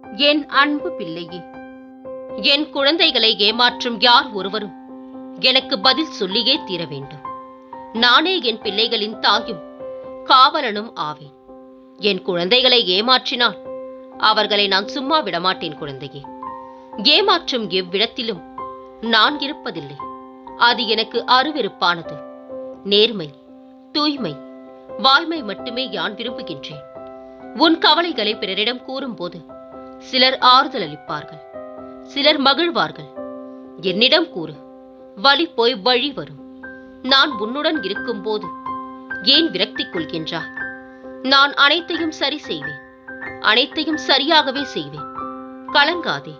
என் அன்பு பிள்ளையே என் குழந்தைகளை ஏமாற்றும் யார் ஒருவரும் எனக்கு பதில் சொல்லியே தீர வேண்டும் நானே என் பிள்ளைகளின் தாயும் காவலனும் ஆவேன் என் குழந்தைகளை ஏமாற்றினால் அவர்களை நான் சும்மா விடமாட்டேன் குழந்தையே ஏமாற்றும் எவ்விடத்திலும் நான் இருப்பதில்லை அது எனக்கு அருவெருப்பானது நேர்மை தூய்மை வாய்மை மட்டுமே யான் விரும்புகின்றேன் உன் கவலைகளை பிறரிடம் கூறும்போது சிலர் ஆறுதல் அளிப்பார்கள் சிலர் மகிழ்வார்கள் என்னிடம் கூறு வழி போய் வழி வரும் நான் உன்னுடன் இருக்கும்போது ஏன் விரக்தி கொள்கின்றாய் நான் அனைத்தையும் சரி செய்வேன் அனைத்தையும் சரியாகவே செய்வேன் கலங்காதே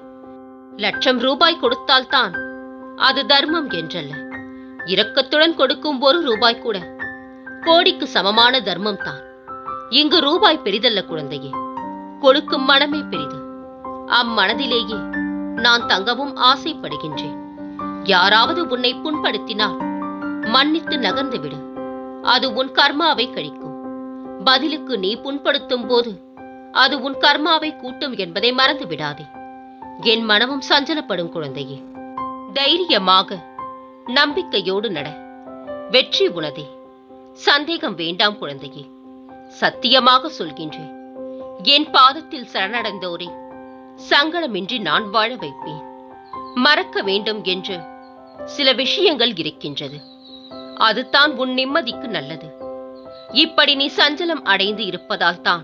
லட்சம் ரூபாய் கொடுத்தால்தான் அது தர்மம் என்றல்ல இரக்கத்துடன் கொடுக்கும் ஒரு ரூபாய் கூட கோடிக்கு சமமான தர்மம் தான் இங்கு ரூபாய் பெரிதல்ல குழந்தையே கொடுக்கும் மனமே பெரிது அம்மனதிலேயே நான் தங்கவும் ஆசைப்படுகின்றேன் யாராவது உன்னை புண்படுத்தினால் மன்னித்து நகர்ந்து விடு அது உன் கர்மாவை கழிக்கும் பதிலுக்கு நீ புண்படுத்தும் போது அது உன் கர்மாவை கூட்டும் என்பதை மறந்து விடாதே என் மனமும் சஞ்சலப்படும் குழந்தையே தைரியமாக நம்பிக்கையோடு நட வெற்றி உனதே சந்தேகம் வேண்டாம் குழந்தையே சத்தியமாக சொல்கின்றேன் என் பாதத்தில் சரணடைந்தோரே சங்கடமின்றி நான் வாழ வைப்பேன் மறக்க வேண்டும் என்று சில விஷயங்கள் இருக்கின்றது அதுதான் உன் நிம்மதிக்கு நல்லது இப்படி நீ சஞ்சலம் அடைந்து இருப்பதால் தான்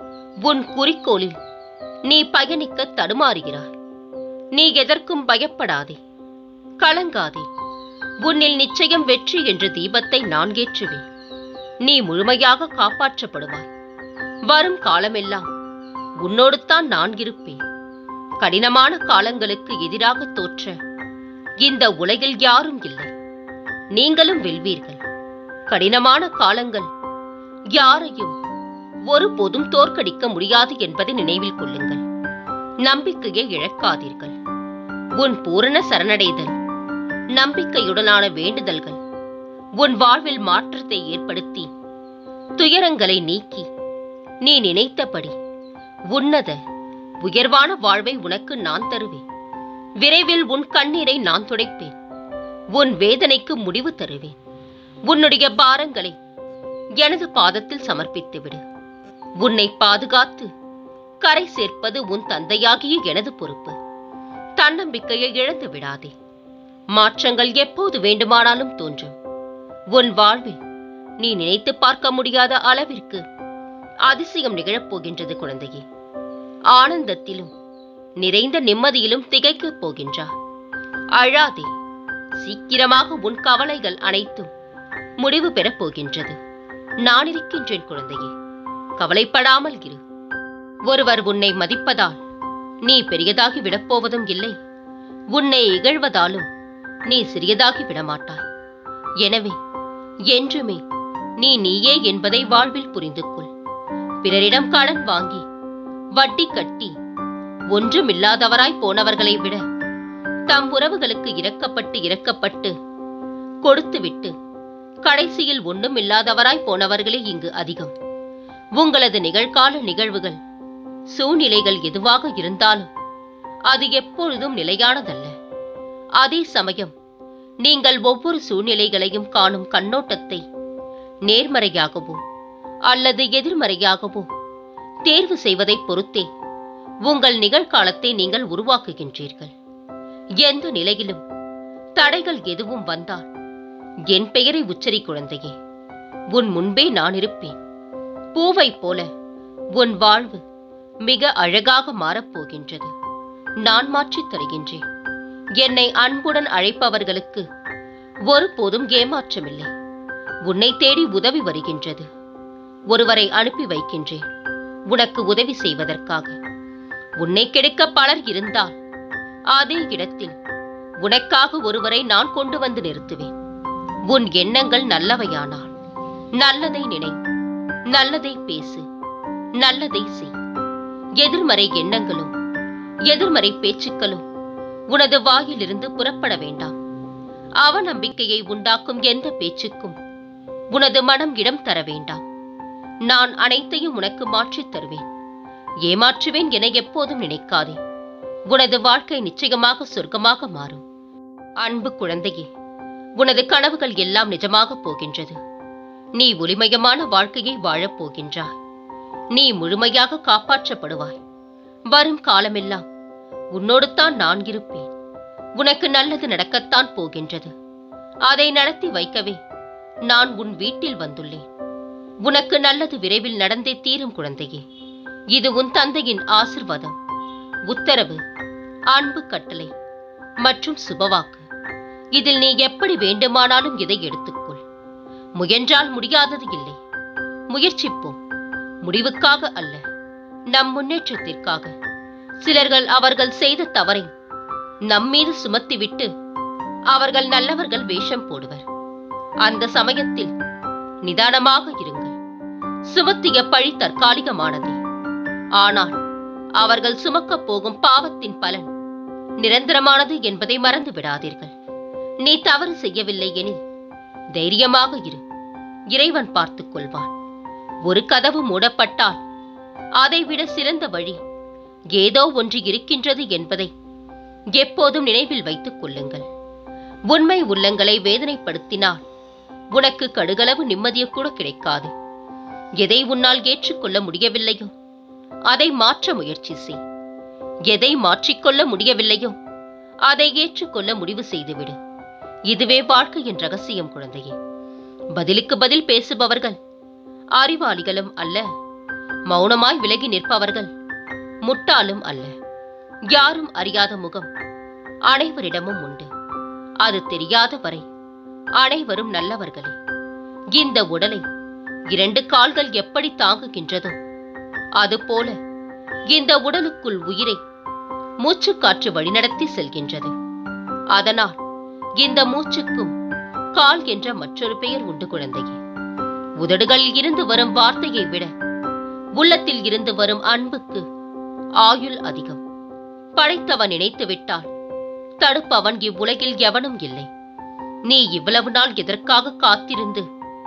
உன் குறிக்கோளில் நீ பயணிக்க தடுமாறுகிறாய் நீ எதற்கும் பயப்படாதே கலங்காதே உன்னில் நிச்சயம் வெற்றி என்ற தீபத்தை நான் ஏற்றுவேன் நீ முழுமையாக காப்பாற்றப்படுவாய் வரும் காலமெல்லாம் உன்னோடு தான் நான் இருப்பேன் கடினமான காலங்களுக்கு எதிராக தோற்ற இந்த உலகில் யாரும் இல்லை நீங்களும் வெல்வீர்கள் கடினமான காலங்கள் யாரையும் ஒருபோதும் தோற்கடிக்க முடியாது என்பதை நினைவில் கொள்ளுங்கள் நம்பிக்கையை இழக்காதீர்கள் உன் பூரண சரணடைதல் நம்பிக்கையுடனான வேண்டுதல்கள் உன் வாழ்வில் மாற்றத்தை ஏற்படுத்தி துயரங்களை நீக்கி நீ நினைத்தபடி உன்னத உயர்வான வாழ்வை உனக்கு நான் தருவேன் விரைவில் உன் கண்ணீரை நான் துடைப்பேன் உன் வேதனைக்கு முடிவு தருவேன் உன்னுடைய பாரங்களை எனது பாதத்தில் சமர்ப்பித்து விடு உன்னை பாதுகாத்து கரை சேர்ப்பது உன் தந்தையாகிய எனது பொறுப்பு தன்னம்பிக்கையை இழந்து விடாதே மாற்றங்கள் எப்போது வேண்டுமானாலும் தோன்றும் உன் வாழ்வில் நீ நினைத்து பார்க்க முடியாத அளவிற்கு அதிசயம் நிகழப் குழந்தையே ஆனந்தத்திலும் நிறைந்த நிம்மதியிலும் திகைக்கப் போகின்றார் அழாதே சீக்கிரமாக உன் கவலைகள் அனைத்தும் முடிவு பெறப் போகின்றது நான் இருக்கின்றேன் குழந்தையே கவலைப்படாமல் இரு ஒருவர் உன்னை மதிப்பதால் நீ பெரியதாகி விடப்போவதும் இல்லை உன்னை இகழ்வதாலும் நீ சிறியதாகி விடமாட்டாய் எனவே என்றுமே நீ நீயே என்பதை வாழ்வில் புரிந்து கொள் பிறரிடம் கடன் வாங்கி வட்டி கட்டி ஒன்றுமில்லாதவராய் போனவர்களை விட தம் உறவுகளுக்கு இறக்கப்பட்டு இறக்கப்பட்டு கொடுத்துவிட்டு கடைசியில் ஒன்றும் இல்லாதவராய் போனவர்களே இங்கு அதிகம் உங்களது நிகழ்கால நிகழ்வுகள் சூழ்நிலைகள் எதுவாக இருந்தாலும் அது எப்பொழுதும் நிலையானதல்ல அதே சமயம் நீங்கள் ஒவ்வொரு சூழ்நிலைகளையும் காணும் கண்ணோட்டத்தை நேர்மறையாகவோ அல்லது எதிர்மறையாகவோ தேர்வு செய்வதை பொறுத்தே உங்கள் நிகழ்காலத்தை நீங்கள் உருவாக்குகின்றீர்கள் எந்த நிலையிலும் தடைகள் எதுவும் வந்தால் என் பெயரை உச்சரி குழந்தையே உன் முன்பே நான் இருப்பேன் பூவைப் போல உன் வாழ்வு மிக அழகாக மாறப்போகின்றது நான் மாற்றித் தருகின்றேன் என்னை அன்புடன் அழைப்பவர்களுக்கு ஒருபோதும் ஏமாற்றமில்லை உன்னை தேடி உதவி வருகின்றது ஒருவரை அனுப்பி வைக்கின்றேன் உனக்கு உதவி செய்வதற்காக உன்னை கெடுக்க பலர் இருந்தால் அதே இடத்தில் உனக்காக ஒருவரை நான் கொண்டு வந்து நிறுத்துவேன் உன் எண்ணங்கள் நல்லவையானால் நல்லதை நினை நல்லதை பேசு நல்லதை செய் எதிர்மறை எண்ணங்களும் எதிர்மறை பேச்சுக்களும் உனது வாயிலிருந்து புறப்பட வேண்டாம் அவநம்பிக்கையை உண்டாக்கும் எந்த பேச்சுக்கும் உனது மனம் இடம் தர வேண்டாம் நான் அனைத்தையும் உனக்கு மாற்றித் தருவேன் ஏமாற்றுவேன் என எப்போதும் நினைக்காதே உனது வாழ்க்கை நிச்சயமாக சொர்க்கமாக மாறும் அன்பு குழந்தையே உனது கனவுகள் எல்லாம் நிஜமாகப் போகின்றது நீ ஒளிமயமான வாழ்க்கையை வாழப் போகின்றாய் நீ முழுமையாக காப்பாற்றப்படுவாய் வரும் காலமெல்லாம் உன்னோடு தான் நான் இருப்பேன் உனக்கு நல்லது நடக்கத்தான் போகின்றது அதை நடத்தி வைக்கவே நான் உன் வீட்டில் வந்துள்ளேன் உனக்கு நல்லது விரைவில் நடந்தே தீரும் குழந்தையே இது உன் தந்தையின் ஆசிர்வாதம் உத்தரவு அன்பு கட்டளை மற்றும் சுபவாக்கு இதில் நீ எப்படி வேண்டுமானாலும் இதை எடுத்துக்கொள் முயன்றால் முடியாதது இல்லை முயற்சிப்போம் முடிவுக்காக அல்ல நம் முன்னேற்றத்திற்காக சிலர்கள் அவர்கள் செய்த தவறை நம்மீது சுமத்திவிட்டு அவர்கள் நல்லவர்கள் வேஷம் போடுவர் அந்த சமயத்தில் நிதானமாக இருங்கள் சுமத்திய பழி தற்காலிகமானதே ஆனால் அவர்கள் சுமக்கப் போகும் பாவத்தின் பலன் நிரந்தரமானது என்பதை மறந்து விடாதீர்கள் நீ தவறு செய்யவில்லை எனில் தைரியமாக இரு இறைவன் பார்த்துக் கொள்வான் ஒரு கதவு மூடப்பட்டால் அதைவிட சிறந்த வழி ஏதோ ஒன்று இருக்கின்றது என்பதை எப்போதும் நினைவில் வைத்துக் கொள்ளுங்கள் உண்மை உள்ளங்களை வேதனைப்படுத்தினால் உனக்கு கடுகளவு நிம்மதிய கூட கிடைக்காது எதை உன்னால் ஏற்றுக்கொள்ள முடியவில்லையோ அதை மாற்ற முயற்சி செய் எதை மாற்றிக்கொள்ள முடியவில்லையோ அதை ஏற்றுக்கொள்ள முடிவு செய்துவிடு இதுவே வாழ்க்கையின் ரகசியம் குழந்தையே பதிலுக்கு பதில் பேசுபவர்கள் அறிவாளிகளும் அல்ல மௌனமாய் விலகி நிற்பவர்கள் முட்டாளும் அல்ல யாரும் அறியாத முகம் அனைவரிடமும் உண்டு அது தெரியாத வரை அனைவரும் நல்லவர்களே இந்த உடலை இரண்டு கால்கள் எப்படி தாங்குகின்றதோ அதுபோல இந்த உடலுக்குள் உயிரை மூச்சுக்காற்று வழிநடத்தி செல்கின்றது அதனால் இந்த மூச்சுக்கும் கால் என்ற மற்றொரு பெயர் உண்டு குழந்தையே உதடுகளில் இருந்து வரும் வார்த்தையை விட உள்ளத்தில் இருந்து வரும் அன்புக்கு ஆயுள் அதிகம் படைத்தவன் நினைத்து விட்டால் தடுப்பவன் இவ்வுலகில் எவனும் இல்லை நீ இவ்வளவு நாள் எதற்காக காத்திருந்து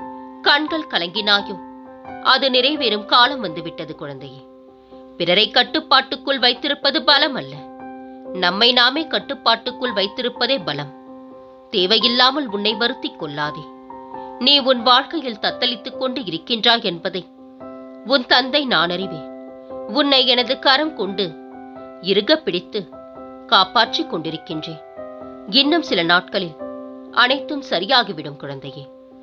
கண்கள் கலங்கினாயோ அது நிறைவேறும் காலம் வந்துவிட்டது குழந்தையே பிறரை கட்டுப்பாட்டுக்குள் வைத்திருப்பது பலம் அல்ல நம்மை நாமே கட்டுப்பாட்டுக்குள் வைத்திருப்பதே பலம் தேவையில்லாமல் உன்னை வருத்திக் கொள்ளாதே நீ உன் வாழ்க்கையில் தத்தளித்துக் கொண்டு இருக்கின்றாய் என்பதை உன் தந்தை நான் அறிவேன் உன்னை எனது கரம் கொண்டு இறுக பிடித்து காப்பாற்றிக் கொண்டிருக்கின்றேன் இன்னும் சில நாட்களில் அனைத்தும் சரியாகிவிடும் குழந்தையே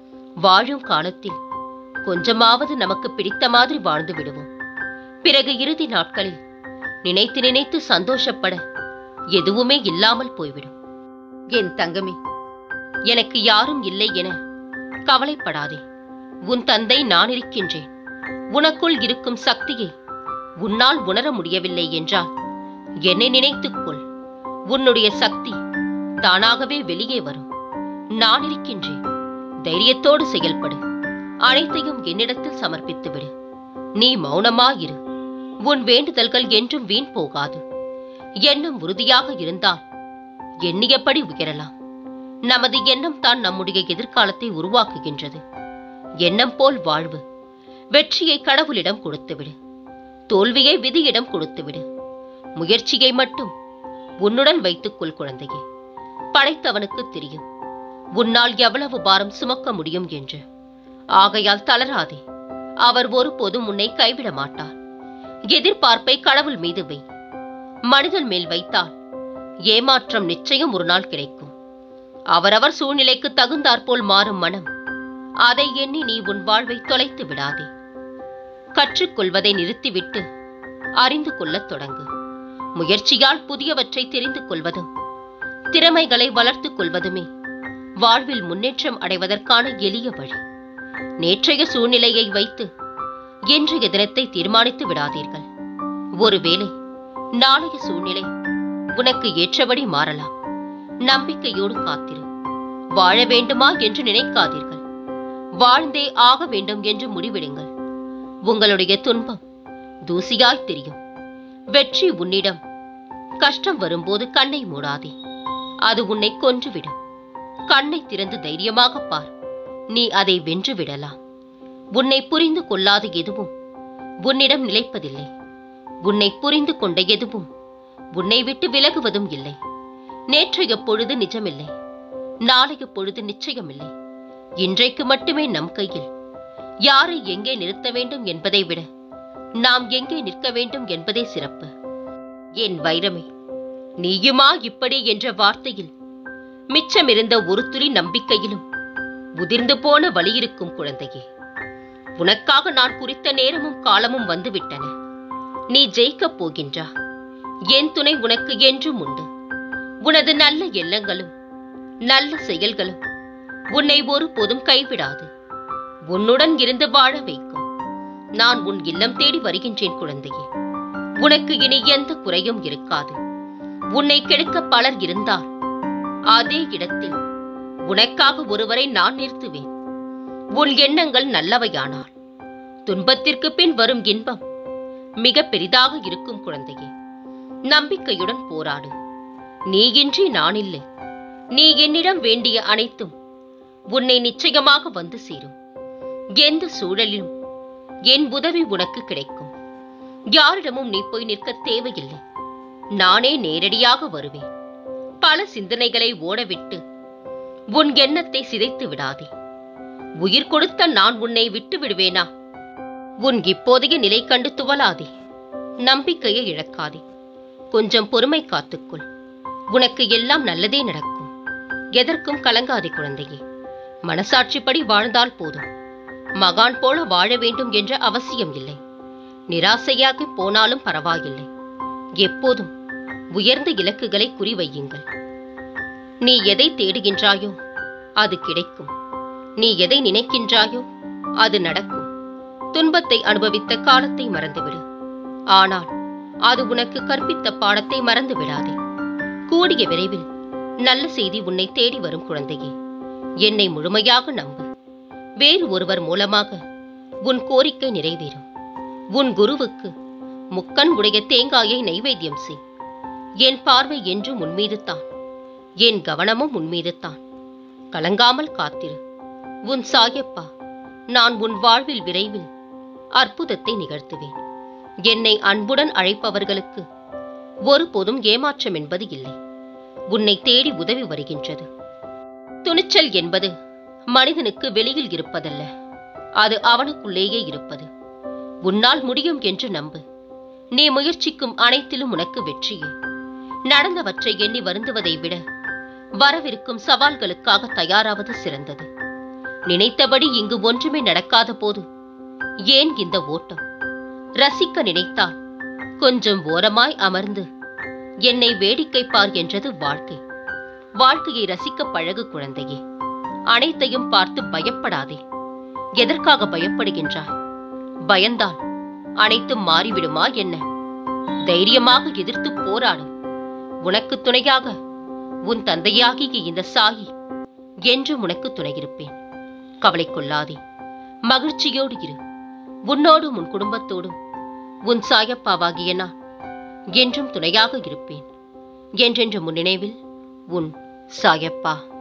வாழும் காலத்தில் கொஞ்சமாவது நமக்கு பிடித்த மாதிரி வாழ்ந்து விடுவோம் பிறகு இறுதி நாட்களில் நினைத்து நினைத்து சந்தோஷப்பட எதுவுமே இல்லாமல் போய்விடும் என் தங்கமே எனக்கு யாரும் இல்லை என கவலைப்படாதே உன் தந்தை நான் இருக்கின்றேன் உனக்குள் இருக்கும் சக்தியை உன்னால் உணர முடியவில்லை என்றால் என்னை நினைத்துக்கொள் உன்னுடைய சக்தி தானாகவே வெளியே வரும் நான் இருக்கின்றேன் தைரியத்தோடு செயல்படு அனைத்தையும் என்னிடத்தில் சமர்ப்பித்து விடு நீ மௌனமாயிரு உன் வேண்டுதல்கள் என்றும் வீண் போகாது எண்ணம் உறுதியாக இருந்தால் எண்ணியபடி உயரலாம் நமது எண்ணம் தான் நம்முடைய எதிர்காலத்தை உருவாக்குகின்றது எண்ணம் போல் வாழ்வு வெற்றியை கடவுளிடம் கொடுத்துவிடு தோல்வியை விதியிடம் கொடுத்துவிடு முயற்சியை மட்டும் உன்னுடன் வைத்துக்கொள் குழந்தையே படைத்தவனுக்கு தெரியும் உன்னால் எவ்வளவு பாரம் சுமக்க முடியும் என்று ஆகையால் தளராதே அவர் ஒருபோதும் உன்னை கைவிட மாட்டார் எதிர்பார்ப்பை கடவுள் மீது வை மனிதன் மேல் வைத்தால் ஏமாற்றம் நிச்சயம் ஒரு நாள் கிடைக்கும் அவரவர் சூழ்நிலைக்கு தகுந்தாற்போல் மாறும் மனம் அதை எண்ணி நீ உன் வாழ்வை தொலைத்து விடாதே கற்றுக்கொள்வதை நிறுத்திவிட்டு அறிந்து கொள்ளத் தொடங்கு முயற்சியால் புதியவற்றை தெரிந்து கொள்வதும் திறமைகளை வளர்த்துக் கொள்வதுமே வாழ்வில் முன்னேற்றம் அடைவதற்கான எளிய வழி நேற்றைய சூழ்நிலையை வைத்து இன்றைய தினத்தை தீர்மானித்து விடாதீர்கள் ஒருவேளை நாளைய சூழ்நிலை உனக்கு ஏற்றபடி மாறலாம் நம்பிக்கையோடு காத்திரு வாழ வேண்டுமா என்று நினைக்காதீர்கள் வாழ்ந்தே ஆக வேண்டும் என்று முடிவெடுங்கள் உங்களுடைய துன்பம் தூசியாய் தெரியும் வெற்றி உன்னிடம் கஷ்டம் வரும்போது கண்ணை மூடாதே அது உன்னை கொன்றுவிடும் கண்ணை திறந்து தைரியமாக பார் நீ அதை வென்று விடலாம் உன்னை புரிந்து கொள்ளாத எதுவும் உன்னிடம் நிலைப்பதில்லை உன்னை புரிந்து கொண்ட எதுவும் உன்னை விட்டு விலகுவதும் இல்லை நேற்றைய பொழுது நிஜமில்லை நாளைய பொழுது நிச்சயமில்லை இன்றைக்கு மட்டுமே நம் கையில் யாரை எங்கே நிறுத்த வேண்டும் என்பதை விட நாம் எங்கே நிற்க வேண்டும் என்பதே சிறப்பு என் வைரமே நீயுமா இப்படி என்ற வார்த்தையில் மிச்சமிருந்த ஒரு துளி நம்பிக்கையிலும் உதிர்ந்து போன வழியிருக்கும் குழந்தையே உனக்காக நான் குறித்த நேரமும் காலமும் வந்துவிட்டன நீ ஜெயிக்கப் போகின்றா என் துணை உனக்கு என்றும் உண்டு உனது நல்ல எண்ணங்களும் நல்ல செயல்களும் உன்னை ஒருபோதும் கைவிடாது உன்னுடன் இருந்து வாழ வைக்கும் நான் உன் இல்லம் தேடி வருகின்றேன் குழந்தையே உனக்கு இனி எந்த குறையும் இருக்காது உன்னை கெடுக்க பலர் இருந்தால் அதே இடத்தில் உனக்காக ஒருவரை நான் நிறுத்துவேன் உன் எண்ணங்கள் நல்லவையானால் துன்பத்திற்கு பின் வரும் இன்பம் மிக பெரிதாக இருக்கும் குழந்தையே நம்பிக்கையுடன் போராடு நீ இன்றி நான் இல்லை நீ என்னிடம் வேண்டிய அனைத்தும் உன்னை நிச்சயமாக வந்து சேரும் எந்த சூழலிலும் என் உதவி உனக்கு கிடைக்கும் யாரிடமும் நீ போய் நிற்க தேவையில்லை நானே நேரடியாக வருவேன் பல சிந்தனைகளை ஓடவிட்டு உன் எண்ணத்தை சிதைத்து விடாதே உயிர் கொடுத்த நான் உன்னை விட்டு விடுவேனா உன் இப்போதைய நிலை கண்டு துவலாதே நம்பிக்கையை இழக்காதே கொஞ்சம் பொறுமை காத்துக்கொள் உனக்கு எல்லாம் நல்லதே நடக்கும் எதற்கும் கலங்காதே குழந்தையே மனசாட்சிப்படி வாழ்ந்தால் போதும் மகான் போல வாழ வேண்டும் என்ற அவசியம் இல்லை நிராசையாகி போனாலும் பரவாயில்லை எப்போதும் உயர்ந்த இலக்குகளை குறிவையுங்கள் நீ எதை தேடுகின்றாயோ அது கிடைக்கும் நீ எதை நினைக்கின்றாயோ அது நடக்கும் துன்பத்தை அனுபவித்த காலத்தை மறந்துவிடு ஆனால் அது உனக்கு கற்பித்த பாடத்தை மறந்து விடாதே கூடிய விரைவில் நல்ல செய்தி உன்னை தேடி வரும் குழந்தையே என்னை முழுமையாக நம்பு வேறு ஒருவர் மூலமாக உன் கோரிக்கை நிறைவேறும் உன் குருவுக்கு முக்கண் உடைய தேங்காயை நைவேத்தியம் செய் என் பார்வை என்றும் உன்மீது தான் என் கவனமும் உன்மீது தான் கலங்காமல் காத்திரு உன் சாயப்பா நான் உன் வாழ்வில் விரைவில் அற்புதத்தை நிகழ்த்துவேன் என்னை அன்புடன் அழைப்பவர்களுக்கு ஒருபோதும் ஏமாற்றம் என்பது இல்லை உன்னை தேடி உதவி வருகின்றது துணிச்சல் என்பது மனிதனுக்கு வெளியில் இருப்பதல்ல அது அவனுக்குள்ளேயே இருப்பது உன்னால் முடியும் என்று நம்பு நீ முயற்சிக்கும் அனைத்திலும் உனக்கு வெற்றியே நடந்தவற்றை எண்ணி வருந்துவதை விட வரவிருக்கும் சவால்களுக்காக தயாராவது சிறந்தது நினைத்தபடி இங்கு ஒன்றுமே நடக்காத போது ஏன் இந்த ஓட்டம் ரசிக்க நினைத்தால் கொஞ்சம் ஓரமாய் அமர்ந்து என்னை வேடிக்கை பார் என்றது வாழ்க்கை வாழ்க்கையை ரசிக்க பழகு குழந்தையே அனைத்தையும் பார்த்து பயப்படாதே எதற்காக பயப்படுகின்றாய் பயந்தால் அனைத்தும் மாறிவிடுமா என்ன தைரியமாக எதிர்த்து போராடு உனக்கு துணையாக உன் தந்தையாகிய இந்த சாயி என்று உனக்கு துணையிருப்பேன் கவலை கொள்ளாதே மகிழ்ச்சியோடு இரு உன்னோடும் உன் குடும்பத்தோடும் உன் சாயப்பாவாகிய நான் என்றும் துணையாக இருப்பேன் என்றென்று முன் நினைவில் உன் சாயப்பா